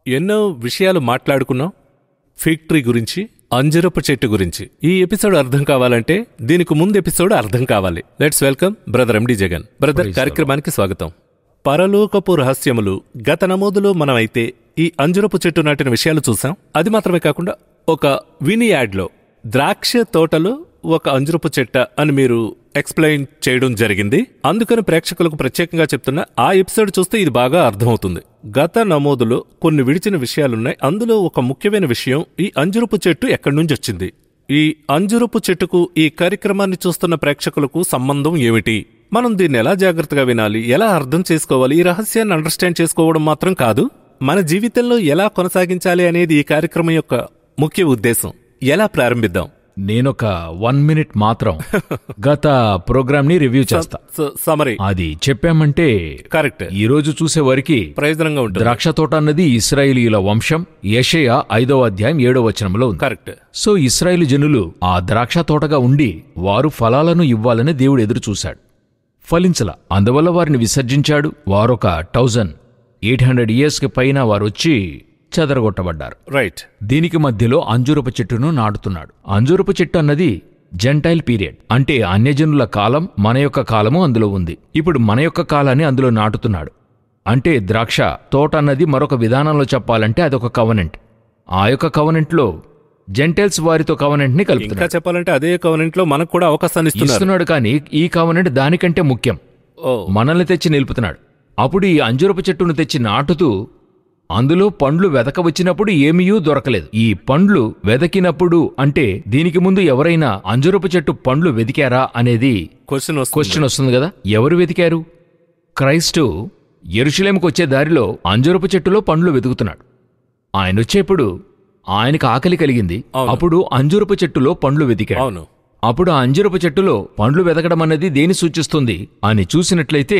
ఎన్నో విషయాలు మాట్లాడుకున్నాం ఫిగ్ ట్రీ గురించి అంజరపు చెట్టు గురించి ఈ ఎపిసోడ్ అర్థం కావాలంటే దీనికి ముందు ఎపిసోడ్ అర్థం కావాలి let's welcome brother MD Jagan brother కార్యక్రమానికి స్వాగతం పరలోకపు రహస్యములు గత నమోదులో మనమైతే ఈ అంజరపు చెట్టు నాటిన విషయాలు చూసాం అది మాత్రమే కాకుండా ఒక విని యాడ్లో ద్రాక్ష తోటలో ఒక అంజరపు చెట్ట అని మీరు ఎక్స్ప్లెయిన్ చేయడం జరిగింది అందుకని ప్రేక్షకులకు ప్రత్యేకంగా చెప్తున్నా ఆ ఎపిసోడ్ చూస్తే ఇది బాగా అర్థమవుతుంది గత నమోదులో కొన్ని విడిచిన విషయాలున్నాయి అందులో ఒక ముఖ్యమైన విషయం ఈ అంజురపు చెట్టు ఎక్కడి నుంచి వచ్చింది ఈ అంజురపు చెట్టుకు ఈ కార్యక్రమాన్ని చూస్తున్న ప్రేక్షకులకు సంబంధం ఏమిటి మనం దీన్ని ఎలా జాగ్రత్తగా వినాలి ఎలా అర్థం చేసుకోవాలి ఈ రహస్యాన్ని అండర్స్టాండ్ చేసుకోవడం మాత్రం కాదు మన జీవితంలో ఎలా కొనసాగించాలి అనేది ఈ కార్యక్రమం యొక్క ముఖ్య ఉద్దేశం ఎలా ప్రారంభిద్దాం నేనొక వన్ మినిట్ మాత్రం గత ప్రోగ్రామ్ ని రివ్యూ చేస్తా సమరీ అది చెప్పామంటే కరెక్ట్ ఈ రోజు చూసే వరకు ప్రయోజనంగా ఉంటుంది ద్రాక్ష తోట అన్నది ఇస్రాయేలీయుల వంశం యెషయా ఐదవ అధ్యాయం ఏడవ వచనంలో ఉంది కరెక్ట్ సో ఇస్రాయేలు జనులు ఆ ద్రాక్ష తోటగా ఉండి వారు ఫలాలను ఇవ్వాలని దేవుడు ఎదురు చూశాడు ఫలించల అందువల్ల వారిని విసర్జించాడు వారొక థౌజండ్ ఎయిట్ హండ్రెడ్ ఇయర్స్కి పైన వారొచ్చి చెదరగొట్టబడ్డారు రైట్ దీనికి మధ్యలో అంజూరపు చెట్టును నాటుతున్నాడు అంజూరపు చెట్టు అన్నది జెంటైల్ పీరియడ్ అంటే అన్యజనుల కాలం మన యొక్క కాలము అందులో ఉంది ఇప్పుడు మన యొక్క కాలాన్ని అందులో నాటుతున్నాడు అంటే ద్రాక్ష తోట అన్నది మరొక విధానంలో చెప్పాలంటే అదొక కవనెంట్ ఆ యొక్క కవనెంట్లో జెంటైల్స్ వారితో కవనెంట్ని ఇంకా కలుపుతున్నాడు చెప్పాలంటే అదే కవనెంట్ లో మనకు కూడా అవకాశాన్ని ఇస్తున్నారు ఇస్తున్నాడు కానీ ఈ కవనెంట్ దానికంటే ముఖ్యం ఓ మనల్ని తెచ్చి నిలుపుతున్నాడు అప్పుడు ఈ అంజూరపు చెట్టును తెచ్చి నాటుతూ అందులో పండ్లు వెదక వచ్చినప్పుడు ఏమీయూ దొరకలేదు ఈ పండ్లు వెదకినప్పుడు అంటే దీనికి ముందు ఎవరైనా అంజూరపు చెట్టు పండ్లు వెదికారా అనేది క్వశ్చన్ వస్తుంది క్వశ్చన్ వస్తుంది కదా ఎవరు వెతికారు క్రైస్టు ఎరుషలేంకి వచ్చే దారిలో అంజూరపు చెట్టులో పండ్లు వెతుకుతున్నాడు ఆయన వచ్చేప్పుడు ఆయనకు ఆకలి కలిగింది అవును. అప్పుడు అంజూరపు చెట్టులో పండ్లు వెతికాడు అవును అప్పుడు ఆ అంజూరపు చెట్టులో పండ్లు వెతకడం అనేది దేని సూచిస్తుంది అని చూసినట్లయితే